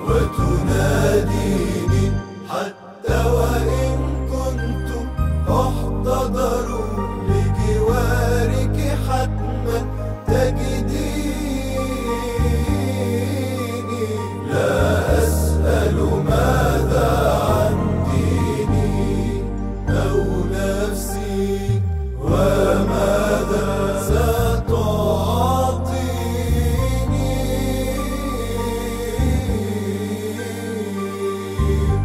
وتناديني حتى وإن كنت أحتضر لجوارك حتما تجديني لا أسأل ماذا عن ديني أو نفسي وماذا ستعطيني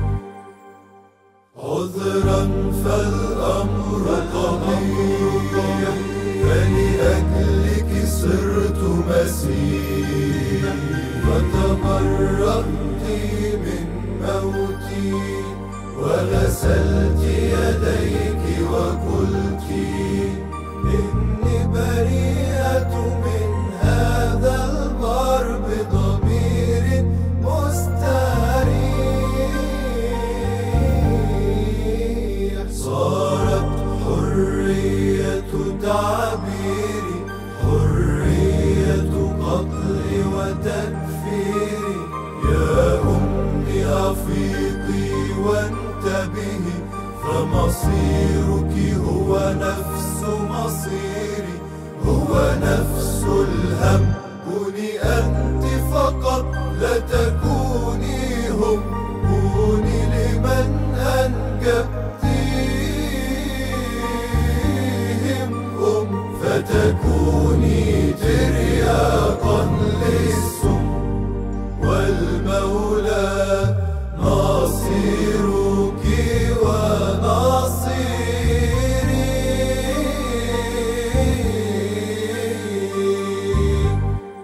عذرا فالأمر قضية فلأجلك صرت مسيح فتبرأت من موتي وغسلت يديك وقلت إني بريئة من هذا البر بضمير مستريح صارت حرية تعبيري حرية قتل وتكفيري يا أمي أفيقي وانتبهي فمصيرك هو نفس مصيري هو نفس الهم كوني أنت فقط لا تكوني هم كوني لمن أنجبتيهم أم فتكوني ترياقا للسم والمولى ناصرك وناصيري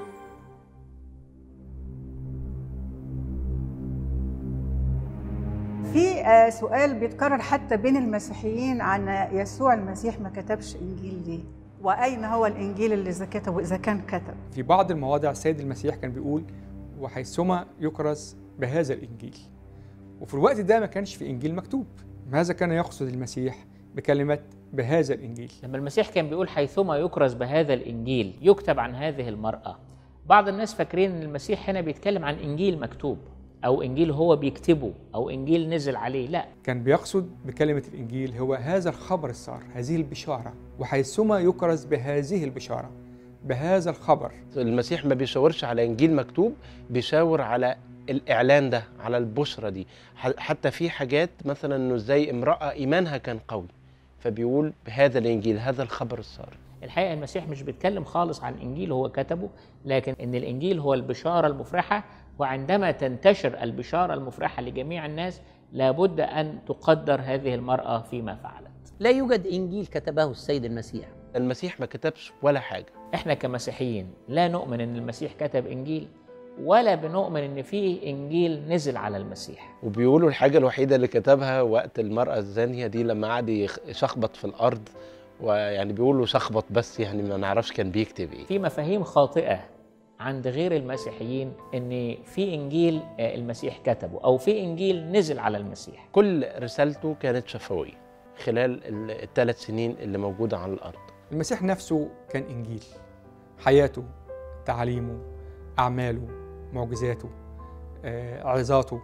في آه، سؤال بيتكرر حتى بين المسيحيين عن يسوع المسيح ما كتبش انجيل ليه واين هو الانجيل اللي اذا كتب واذا كان كتب في بعض المواضع السيد المسيح كان بيقول وحيثما يكرز بهذا الإنجيل وفي الوقت ده ما كانش في إنجيل مكتوب ماذا كان يقصد المسيح بكلمة بهذا الإنجيل لما المسيح كان بيقول حيثما يكرز بهذا الانجيل يكتب عن هذه المراه بعض الناس فاكرين ان المسيح هنا بيتكلم عن انجيل مكتوب او انجيل هو بيكتبه او انجيل نزل عليه لا كان بيقصد بكلمة الإنجيل هو هذا الخبر السار هذه البشارة وحيثما يكرز بهذه البشارة بهذا الخبر المسيح ما بيشاورش على انجيل مكتوب بيشاور على الاعلان ده على البشرى دي ح- حتى في حاجات مثلا انه ازاي امراه ايمانها كان قوي فبيقول بهذا الانجيل هذا الخبر السار الحقيقه المسيح مش بيتكلم خالص عن انجيل هو كتبه لكن ان الانجيل هو البشاره المفرحه وعندما تنتشر البشاره المفرحه لجميع الناس لابد ان تقدر هذه المراه فيما فعلت لا يوجد انجيل كتبه السيد المسيح المسيح ما كتبش ولا حاجه احنا كمسيحيين لا نؤمن ان المسيح كتب انجيل ولا بنؤمن ان في انجيل نزل على المسيح وبيقولوا الحاجه الوحيده اللي كتبها وقت المراه الزانيه دي لما قعد يخ- يشخبط في الارض ويعني بيقولوا شخبط بس يعني ما نعرفش كان بيكتب ايه في مفاهيم خاطئه عند غير المسيحيين ان في انجيل آه، المسيح كتبه او في انجيل نزل على المسيح كل رسالته كانت شفويه خلال الثلاث سنين اللي موجوده على الارض المسيح نفسه كان إنجيل حياته تعاليمه أعماله معجزاته آه، عظاته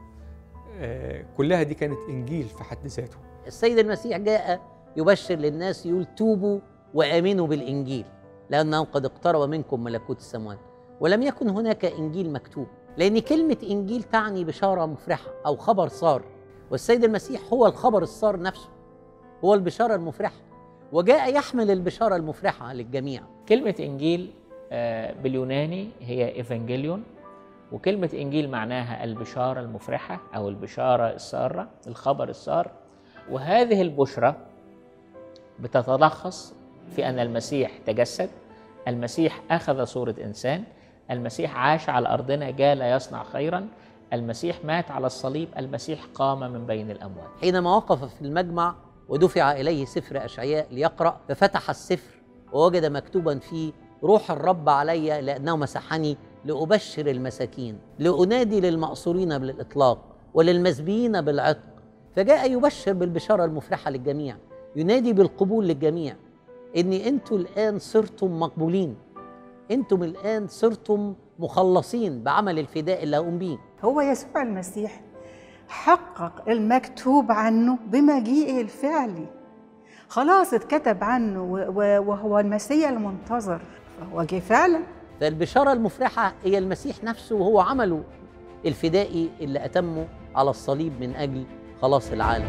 آه، كلها دي كانت إنجيل في حد ذاته السيد المسيح جاء يبشر للناس يقول توبوا وامنوا بالانجيل لانه قد اقترب منكم ملكوت السماوات ولم يكن هناك انجيل مكتوب لان كلمه انجيل تعني بشاره مفرحه او خبر صار والسيد المسيح هو الخبر الصار نفسه هو البشاره المفرحه وجاء يحمل البشاره المفرحه للجميع كلمه انجيل آه، باليوناني هي ايفانجيليون وكلمه انجيل معناها البشاره المفرحه او البشاره الساره الخبر السار وهذه البشرى بتتلخص في ان المسيح تجسد المسيح اخذ صوره انسان المسيح عاش على ارضنا جاء لا يصنع خيرا المسيح مات على الصليب المسيح قام من بين الاموات حينما وقف في المجمع ودفع اليه سفر اشعياء ليقرا ففتح السفر ووجد مكتوبا فيه روح الرب علي لانه مسحني لابشر المساكين لانادي للمأسورين بالاطلاق وللمسبيين بالعتق فجاء يبشر بالبشاره المفرحه للجميع ينادي بالقبول للجميع ان انتم الان صرتم مقبولين انتم الان صرتم مخلصين بعمل الفداء اللي هقوم بيه هو يسوع المسيح حقق المكتوب عنه بمجيئه الفعلي خلاص اتكتب عنه و- و- وهو المسيح المنتظر فهو جه فعلا فالبشارة المفرحة هي المسيح نفسه وهو عمله الفدائي اللي أتمه على الصليب من أجل خلاص العالم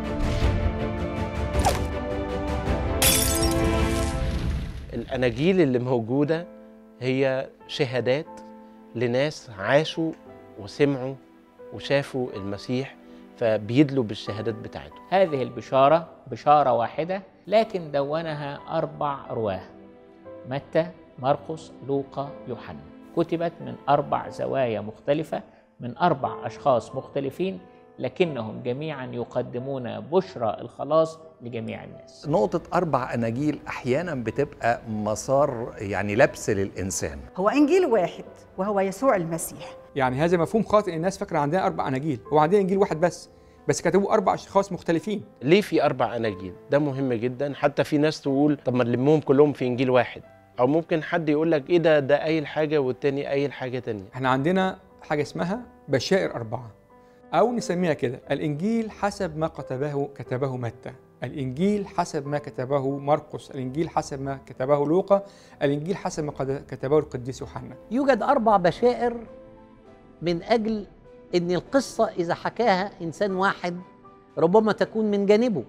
الاناجيل اللي موجوده هي شهادات لناس عاشوا وسمعوا وشافوا المسيح فبيدلوا بالشهادات بتاعتهم هذه البشارة بشارة واحدة لكن دونها أربع رواه متى مرقس لوقا يوحنا كتبت من أربع زوايا مختلفة من أربع أشخاص مختلفين لكنهم جميعا يقدمون بشرى الخلاص لجميع الناس نقطة أربع أناجيل أحيانا بتبقى مسار يعني لبس للإنسان هو انجيل واحد وهو يسوع المسيح يعني هذا مفهوم خاطئ الناس فاكره عندنا اربع اناجيل هو عندنا انجيل واحد بس بس كتبوه اربع اشخاص مختلفين ليه في اربع اناجيل ده مهم جدا حتى في ناس تقول طب ما نلمهم كلهم في انجيل واحد او ممكن حد يقول لك ايه ده ده قايل حاجه والتاني قايل حاجه تانية احنا عندنا حاجه اسمها بشائر اربعه او نسميها كده الانجيل حسب ما كتبه كتبه متى الانجيل حسب ما كتبه مرقس الانجيل حسب ما كتبه لوقا الانجيل حسب ما قد- كتبه القديس يوحنا يوجد أربع بشائر من أجل أن القصة إذا حكاها إنسان واحد ربما تكون من جانبه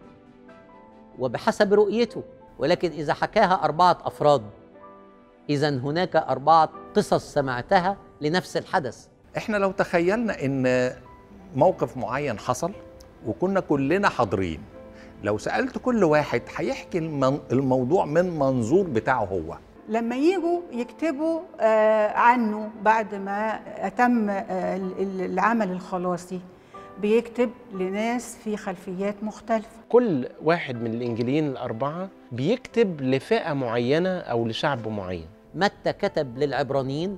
وبحسب رؤيته ولكن إذا حكاها أربعة أفراد إذا هناك أربعة قصص سمعتها لنفس الحدث إحنا لو تخيلنا إن موقف معين حصل وكنا كلنا حاضرين لو سألت كل واحد هيحكي المن- الموضوع من منظور بتاعه هو لما يجوا يكتبوا آه، عنه بعد ما أتم آه، ال- ال- العمل الخلاصي بيكتب لناس في خلفيات مختلفة كل واحد من الانجيليين الاربعه بيكتب لفئه معينه او لشعب معين متى كتب للعبرانيين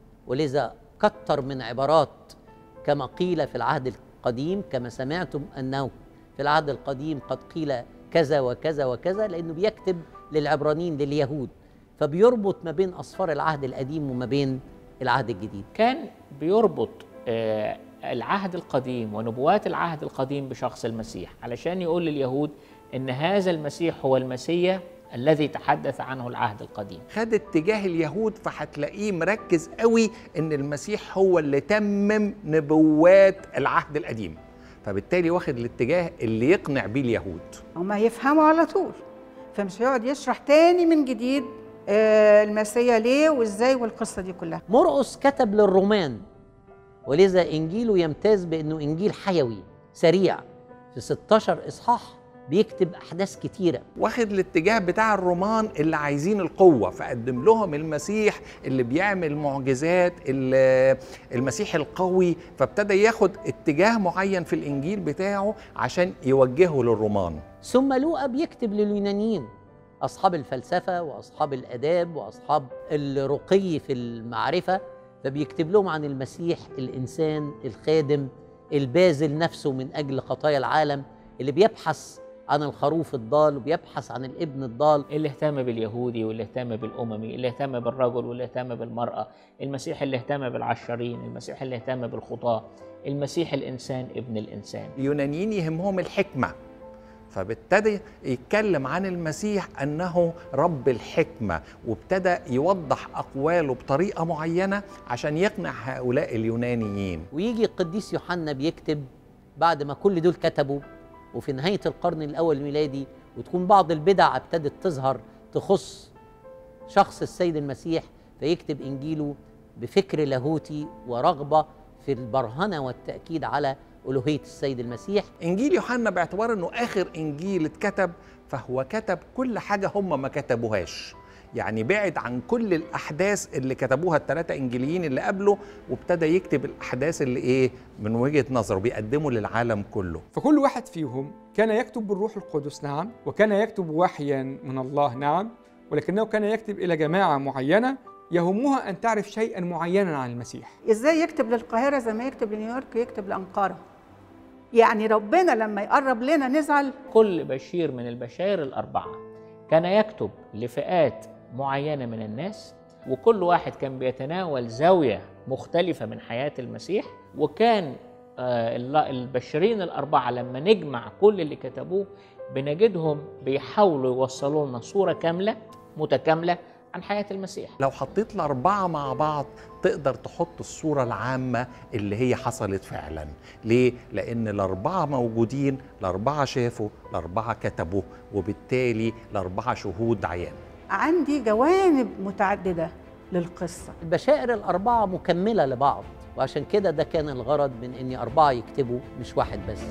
ولذا كتر من عبارات كما قيل في العهد القديم كما سمعتم انه في العهد القديم قد قيل كذا وكذا وكذا لانه بيكتب للعبرانيين لليهود فبيربط ما بين اسفار العهد القديم وما بين العهد الجديد كان بيربط آه، العهد القديم ونبوات العهد القديم بشخص المسيح علشان يقول لليهود ان هذا المسيح هو المسيح الذي تحدث عنه العهد القديم خد اتجاه اليهود فهتلاقيه مركز قوي ان المسيح هو اللي تمم نبوات العهد القديم فبالتالي واخد الاتجاه اللي يقنع بيه اليهود هما يفهموا على طول فمش هيقعد يشرح تاني من جديد آه، المسيح ليه وازاي والقصة دي كلها مرقس كتب للرومان ولذا انجيله يمتاز بانه انجيل حيوي سريع في 16 اصحاح بيكتب احداث كتيره واخد الاتجاه بتاع الرومان اللي عايزين القوة فقدم لهم المسيح اللي بيعمل معجزات اللي- المسيح القوي فابتدى ياخد اتجاه معين في الإنجيل بتاعه عشان يوجهه للرومان ثم لوقا بيكتب لليونانيين اصحاب الفلسفه واصحاب الاداب واصحاب الرقي في المعرفه فبيكتب لهم عن المسيح الانسان الخادم الباذل نفسه من اجل خطايا العالم اللي بيبحث عن الخروف الضال وبيبحث عن الابن الضال اللي اهتم باليهودي واللي اهتم بالاممي اللي اهتم بالرجل واللي اهتم بالمراه المسيح اللي اهتم بالعشارين المسيح اللي اهتم بالخطاه المسيح الانسان ابن الانسان اليونانيين يهمهم الحكمة فابتدى يتكلم عن المسيح أنه رب الحكمة وابتدى يوضح أقواله بطريقة معينة عشان يقنع هؤلاء اليونانيين ويجي القديس يوحنا بيكتب بعد ما كل دول كتبوا وفي نهاية القرن الأول الميلادي وتكون بعض البدع ابتدت تظهر تخص شخص السيد المسيح فيكتب إنجيله بفكر لاهوتي ورغبة في البرهنة والتأكيد على ألوهية السيد المسيح إنجيل يوحنا باعتبار أنه آخر إنجيل اتكتب فهو كتب كل حاجة هم ما كتبوهاش يعني بعد عن كل الأحداث اللي كتبوها الثلاثة إنجيليين اللي قبله وابتدى يكتب الأحداث اللي إيه من وجهة نظره بيقدمه للعالم كله فكل واحد فيهم كان يكتب بالروح القدس نعم وكان يكتب وحيا من الله نعم ولكنه كان يكتب إلى جماعة معينة يهمها أن تعرف شيئا معينا عن المسيح ازاي يكتب للقاهرة زي ما يكتب لنيويورك ويكتب لأنقرة يعني ربنا لما يقرب لنا نزعل كل بشير من البشائر الأربعة كان يكتب لفئات معينة من الناس وكل واحد كان بيتناول زاوية مختلفة من حياة المسيح وكان آه، الل- البشرين الأربعة لما نجمع كل اللي كتبوه بنجدهم بيحاولوا يوصلوا لنا صورة كاملة متكاملة عن حياة المسيح لو حطيت الأربعة مع بعض تقدر تحط الصورة العامة اللي هي حصلت فعلا ليه؟ لأن الأربعة موجودين الأربعة شافوا الأربعة كتبوا وبالتالي الأربعة شهود عيان عندي جوانب متعددة للقصة البشائر الأربعة مكملة لبعض وعشان كده ده كان الغرض من إني أربعة يكتبوا مش واحد بس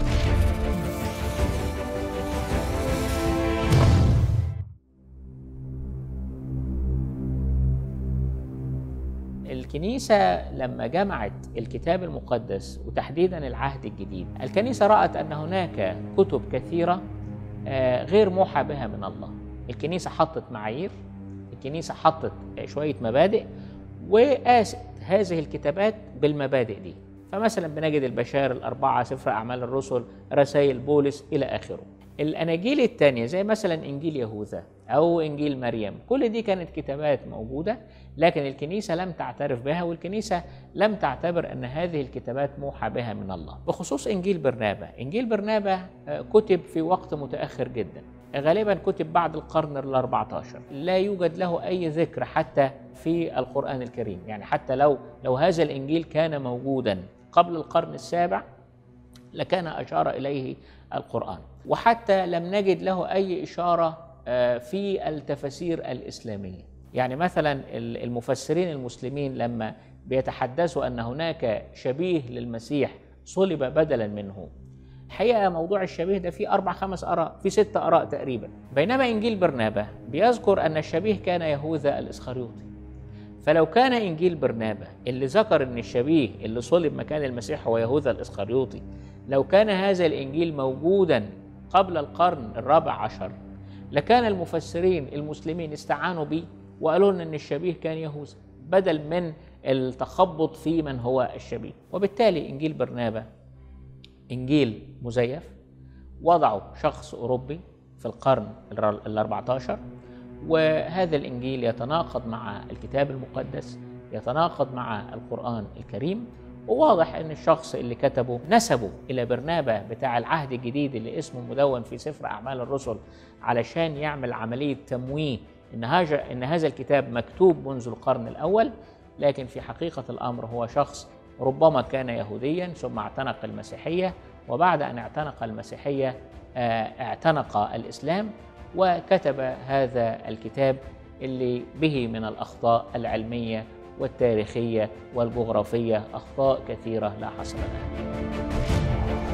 الكنيسة لما جمعت الكتاب المقدس وتحديدا العهد الجديد الكنيسة رأت أن هناك كتب كثيرة آه، غير موحى بها من الله الكنيسة حطت معايير الكنيسة حطت آه، شوية مبادئ وقاست هذه الكتابات بالمبادئ دي فمثلا بنجد البشائر الأربعة سفر أعمال الرسل رسائل بولس إلى آخره الأناجيل التانية زي مثلا إنجيل يهوذا أو إنجيل مريم كل دي كانت كتابات موجودة لكن الكنيسة لم تعترف بها والكنيسة لم تعتبر أن هذه الكتابات موحى بها من الله بخصوص إنجيل برنابا إنجيل برنابا آه، كتب في وقت متأخر جدا غالبا كتب بعد القرن ال 14 لا يوجد له أي ذكر حتى في القرآن الكريم يعني حتى لو لو هذا الإنجيل كان موجودا قبل القرن السابع لكان أشار إليه القرآن وحتى لم نجد له أي إشارة آه، في التفاسير الإسلامية يعني مثلا ال- المفسرين المسلمين لما بيتحدثوا أن هناك شبيه للمسيح صلب بدلا منه الحقيقة موضوع الشبيه ده فيه أربع خمس آراء في ست آراء تقريبا بينما إنجيل برنابا بيذكر أن الشبيه كان يهوذا الإسخريوطي فلو كان انجيل برنابا اللي ذكر ان الشبيه اللي صلب مكان المسيح هو يهوذا الاسخريوطي لو كان هذا الانجيل موجودا قبل القرن الرابع عشر لكان المفسرين المسلمين استعانوا به وقالوا لنا ان الشبيه كان يهوذا بدل من التخبط في من هو الشبيه وبالتالي انجيل برنابا انجيل مزيف وضعه شخص اوروبي في القرن ال 14 وهذا الانجيل يتناقض مع الكتاب المقدس يتناقض مع القران الكريم وواضح ان الشخص اللي كتبه نسبه الى برنابا بتاع العهد الجديد اللي اسمه مدون في سفر اعمال الرسل علشان يعمل عمليه تمويه ان هذا ان هذا الكتاب مكتوب منذ القرن الاول لكن في حقيقه الامر هو شخص ربما كان يهوديا ثم اعتنق المسيحيه وبعد ان اعتنق المسيحيه آه، اعتنق الاسلام وكتب هذا الكتاب اللي به من الاخطاء العلميه والتاريخيه والجغرافيه اخطاء كثيره لا حصر لها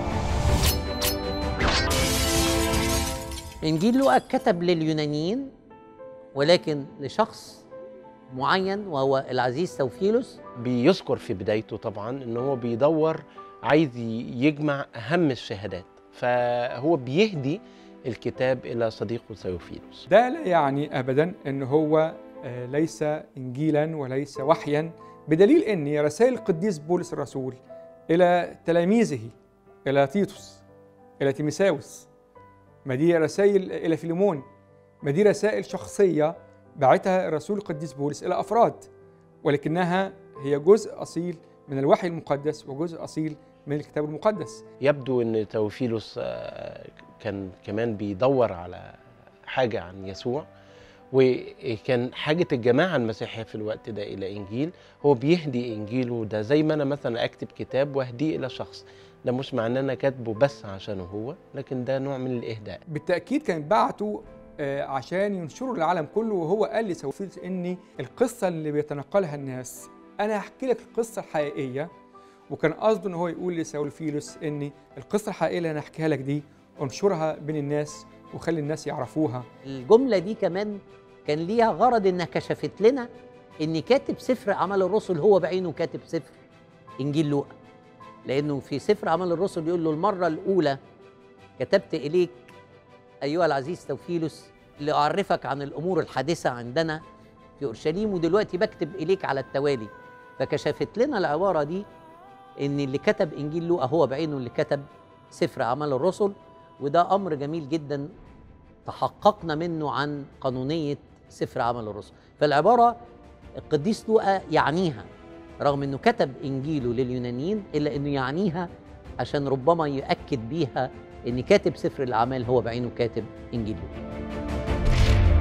إنجيل لوقا كتب لليونانيين ولكن لشخص معين وهو العزيز توفيلوس بيذكر في بدايته طبعا ان هو بيدور عايز ي- يجمع اهم الشهادات فهو بيهدي الكتاب الى صديقه ثيوفيلوس ده لا يعني ابدا ان هو آه، ليس انجيلا وليس وحيا بدليل ان رسائل القديس بولس الرسول الى تلاميذه الى تيتوس الى تيمساوس ما دي رسائل الى فيليمون ما دي رسائل شخصيه بعتها الرسول القديس بولس الى افراد ولكنها هي جزء اصيل من الوحي المقدس وجزء اصيل من الكتاب المقدس يبدو ان ثيوفيلوس آه، كان كمان بيدور على حاجه عن يسوع وكان حاجة الجماعة المسيحية في الوقت ده إلى إنجيل هو بيهدي إنجيله ده زي ما أنا مثلا أكتب كتاب وأهديه إلى شخص ده مش معناه أنا كاتبه بس عشانه هو لكن ده نوع من الإهداء بالتاكيد كان بعته آه، عشان ينشروا للعالم كله وهو قال لسوفيلوس ان القصه اللي بيتنقلها الناس انا هحكي لك القصه الحقيقيه وكان قصده ان هو يقول لسوفيلوس ان القصه الحقيقيه اللي انا هحكيها لك دي انشرها بين الناس وخلي الناس يعرفوها الجملة دي كمان كان ليها غرض انها كشفت لنا ان كاتب سفر اعمال الرسل هو بعينه كاتب سفر انجيل لوقا لانه في سفر اعمال الرسل يقول له المرة الاولى كتبت اليك ايها العزيز توفيلوس لاعرفك عن الامور الحادثة عندنا في اورشليم ودلوقتي بكتب اليك على التوالي فكشفت لنا العبارة دي ان اللي كتب انجيل لوقا هو بعينه اللي كتب سفر اعمال الرسل وده امر جميل جدا تحققنا منه عن قانونية سفر عمل الرسل فالعبارة القديس لوقا يعنيها رغم انه كتب انجيله لليونانيين الا انه يعنيها عشان ربما يؤكد بيها ان كاتب سفر الاعمال هو بعينه كاتب انجيل لوقا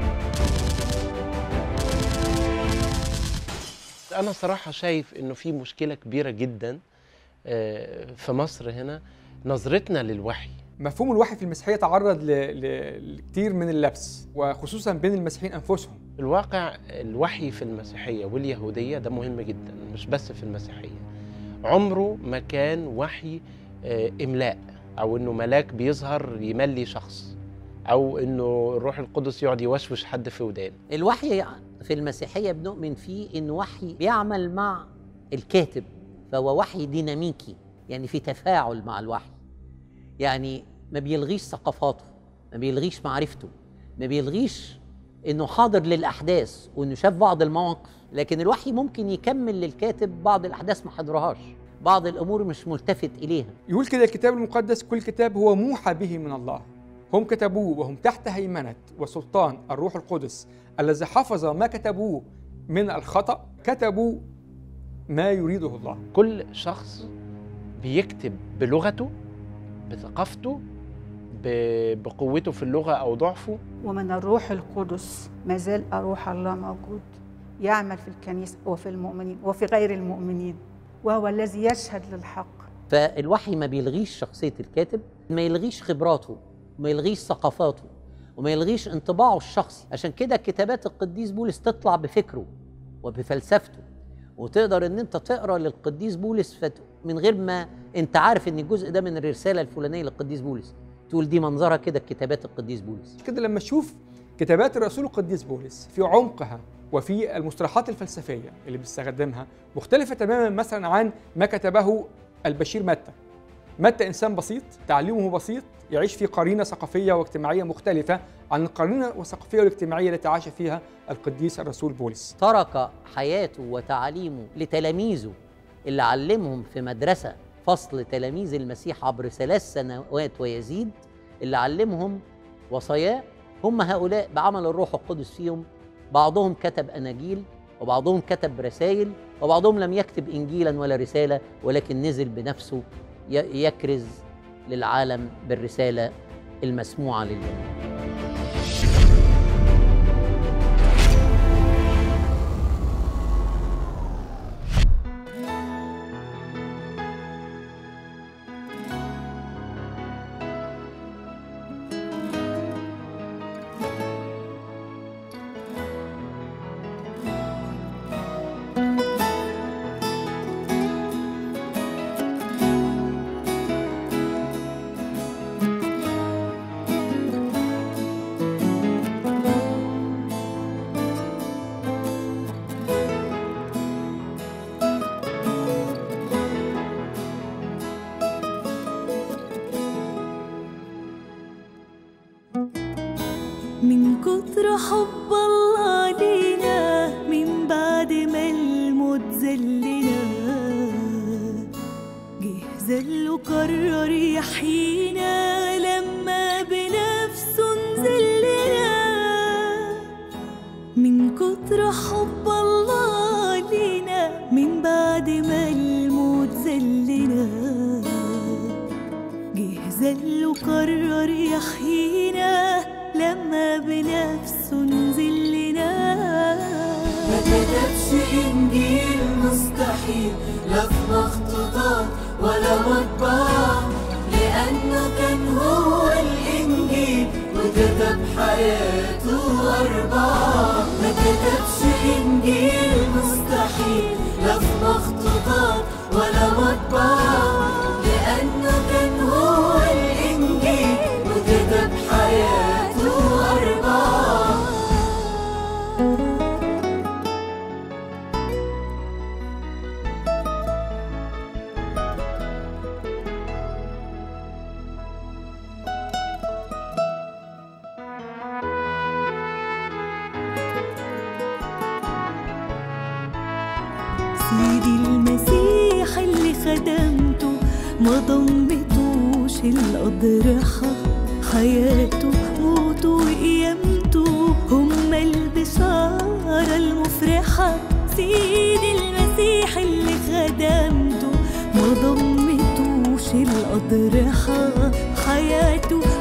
انا صراحه شايف انه في مشكله كبيره جدا آه، في مصر هنا نظرتنا للوحي مفهوم الوحي في المسيحيه تعرض ل... ل... لكتير من اللبس وخصوصا بين المسيحيين انفسهم الواقع الوحي في المسيحيه واليهوديه ده مهم جدا مش بس في المسيحيه عمره ما كان وحي آه، املاء او انه ملاك بيظهر يملي شخص او انه الروح القدس يقعد يوشوش حد في ودان الوحي في المسيحيه بنؤمن فيه انه وحي بيعمل مع الكاتب فهو وحي ديناميكي يعني في تفاعل مع الوحي يعني ما بيلغيش ثقافاته ما بيلغيش معرفته ما بيلغيش انه حاضر للاحداث وانه شاف بعض المواقف لكن الوحي ممكن يكمل للكاتب بعض الاحداث ما حضرهاش بعض الامور مش ملتفت اليها يقول كده الكتاب المقدس كل كتاب هو موحى به من الله هم كتبوه وهم تحت هيمنة وسلطان الروح القدس الذي حفظ ما كتبوه من الخطأ كتبوا ما يريده الله كل شخص بيكتب بلغته بثقافته ب- بقوته في اللغه او ضعفه ومن الروح القدس ما زال روح الله موجود يعمل في الكنيسة وفي المؤمنين وفي غير المؤمنين وهو الذي يشهد للحق فالوحي ما بيلغيش شخصية الكاتب ما يلغيش خبراته ما يلغيش ثقافاته وما يلغيش انطباعه الشخصي عشان كده كتابات القديس بولس تطلع بفكره وبفلسفته وتقدر ان انت تقرا للقديس بولس فت... من غير ما انت عارف ان الجزء ده من الرساله الفلانيه للقديس بولس تقول دي منظرها كده كتابات القديس بولس كده لما تشوف كتابات الرسول القديس بولس في عمقها وفي المصطلحات الفلسفية اللي بيستخدمها مختلفة تماما مثلا عن ما كتبه البشير متى متى إنسان بسيط تعليمه بسيط يعيش في قرينة ثقافية واجتماعية مختلفة عن القرينة الثقافية والاجتماعية التي عاش فيها القديس الرسول بولس ترك حياته وتعليمه لتلاميذه اللي علمهم في مدرسة فصل تلاميذ المسيح عبر ثلاث سنوات ويزيد اللي علمهم وصاياه هم هؤلاء بعمل الروح القدس فيهم بعضهم كتب أناجيل وبعضهم كتب رسائل وبعضهم لم يكتب إنجيلا ولا رسالة ولكن نزل بنفسه ي- يكرز للعالم بالرسالة المسموعة للجميع من كتر حب الله لينا من بعد ما الموت زلنا جه زل وقرر يحيينا لما بنفسه نزلنا من كتر حب الله لينا من بعد ما الموت زلنا جه زل وقرر يحيينا لما بنفسه نزلنا ما كتبش إنجيل مستحيل لا في مخطوطات ولا مطبعة لأنه كان هو الإنجيل وكتب حياته أربعة ما كتبش إنجيل مستحيل لا في مخطوطات ولا مطبعة لأنه كان هو الإنجيل وكتب حياته أربعة سيدي المسيح اللي خدمته ما ضمتوش الأضرحة حياته موته وقيامته هما البشارة المفرحة سيدي المسيح اللي خدمته ما ضمتوش الأضرحة حياته